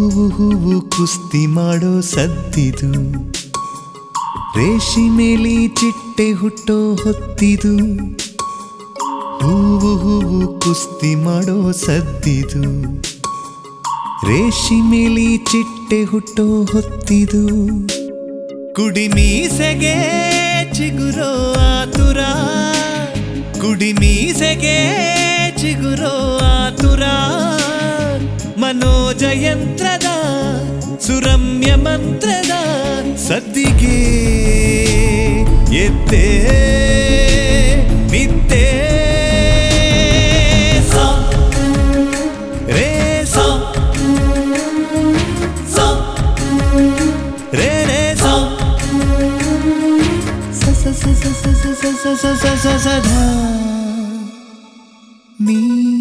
ಹೂವು ಹೂವು ಕುಸ್ತಿ ಮಾಡೋ ಸದ್ದಿದು ರೇಷಿಮೇಲಿ ಚಿಟ್ಟೆ ಹುಟ್ಟೋ ಹೊತ್ತಿದು ಹೂವು ಹೂವು ಕುಸ್ತಿ ಮಾಡೋ ಸದ್ದಿದು ರೇಷಿಮೇಲಿ ಚಿಟ್ಟೆ ಹುಟ್ಟೋ ಹೊತ್ತಿದು ಕುಡಿ ಮೀಸೆಗೆ ಚಿಗುರೋ ಆತುರ ಕುಡಿ ಮೀಸೆಗೆ ಚಿಗುರೋ ಆತುರ ಮನೋಜಯಂತ್ರದ ಸುರಮ್ಯ ಮಂತ್ರದ ಸದ್ದಿಗೆ ಎದ್ದೆ ನಿದ್ದೆ ಸಾ ರೇ ಸಾ ಸಾ ರೇ ರೇ ಸಾ ಸ ಸ ಸ ಸ ಸ ಸ ಸ ಸ ಸ ಸ ಸ ಸ ಧ ನೀ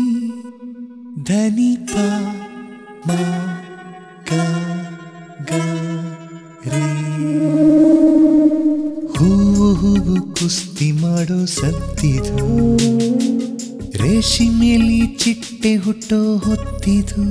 ಧನಿ ಪ ಮ ಗ ಗ ರೇ ಹೂವು ಹೂವು ಕುಸ್ತಿ ಮಾಡೋ ಸತ್ತಿದು ರೇಷಿಮೇಲಿ ಚಿಟ್ಟೆ ಹುಟ್ಟೋ ಹೊತ್ತಿದು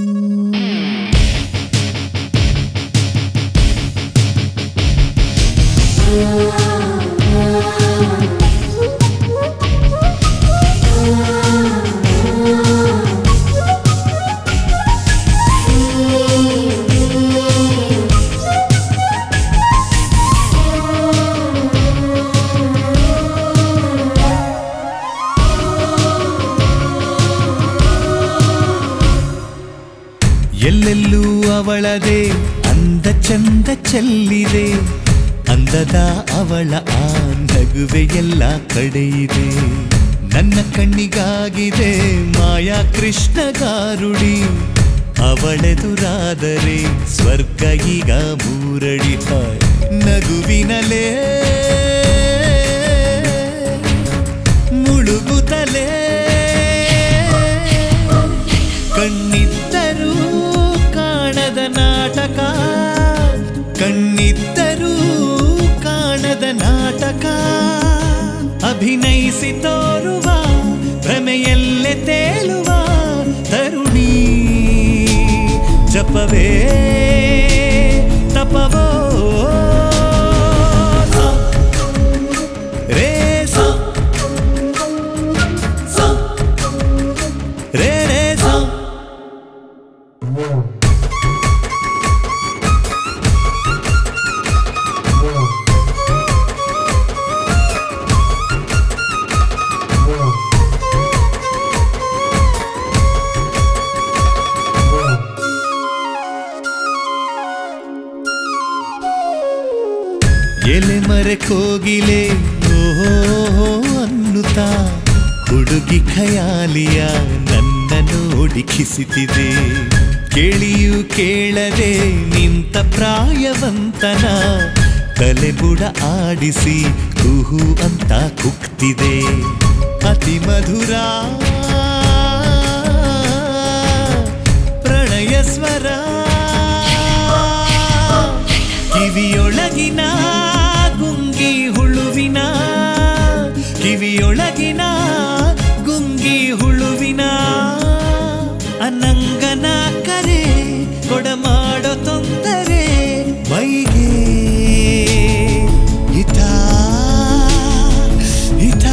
ಎಲ್ಲೆಲ್ಲೂ ಅವಳದೆ ಅಂದ ಚಂದ ಚೆಲ್ಲಿದೆ ಅಂದದ ಅವಳ ಆ ನಗುವೆ ಎಲ್ಲ ಕಡೆಯಿದೆ ನನ್ನ ಕಣ್ಣಿಗಾಗಿದೆ ಮಾಯಾ ಕೃಷ್ಣಗಾರುಡಿ ಅವಳೆದುರಾದರೆ ಸ್ವರ್ಗ ಈಗ ಮೂರಡಿ ಹಾಯ್ ನಗುವಿನಲೇ ಮುಳುಗುತ್ತಲೇ ಕಣ್ಣಿದ್ದರೂ ಕಾಣದ ನಾಟಕ ಕಣ್ಣಿದ್ದರೂ ಕಾಣದ ನಾಟಕ ಅಭಿನಯಿಸಿ ತೋರುವ ಭ್ರಮೆಯಲ್ಲೇ ತೇಲುವ ತರುಣಿ ಜಪವೇ ತಪವೋ ಸ, ರೇ ಸ, ಸ, ರೇ ರೇ ಸ. ಎಲೆ ಮರೆ ಕೋಗಿಲೆ ಓಹೋ ಅನ್ನುತ್ತಾ ಹುಡುಗಿ ಖಯಾಲಿಯ ನನ್ನ ನೋಡಿ ಕಿಸಿತಿದೆ ಕೇಳಿಯೂ ಕೇಳದೆ ನಿಂತ ಪ್ರಾಯವಂತನ ತಲೆಬುಡ ಆಡಿಸಿ ಕುಹು ಅಂತ ಕುಕ್ತಿದೆ ಅತಿ ಮಧುರ ಪ್ರಣಯ ಸ್ವರ ಕಿವಿಯೊಳಗಿನ ಗುಂಗಿ ಹುಳುವಿನ ಕಿವಿಯೊಳಗಿನ ಗುಂಗಿ ಹುಳುವಿನ ಅನಂಗನ ಕರೆ ಕೊಡಮಾಡೋ ತೊಂದರೆ ಮೈಗೆ ಹಿತ ಹಿತ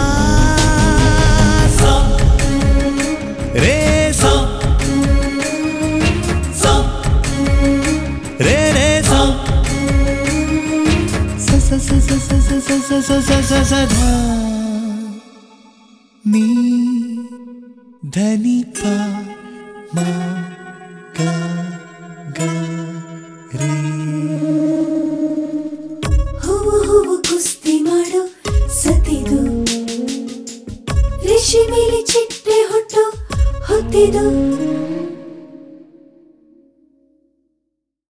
ಸ, ರೇ ಸ, ಸ, ರೇ ರೇ ಸ. ಸ ಸ ಸ ಸ ಸ ಸ ಸ ಸ ಸ ಸ ಸ ಸ ಧ. ನೀ ಧನಿ ಪ ಮ ಗ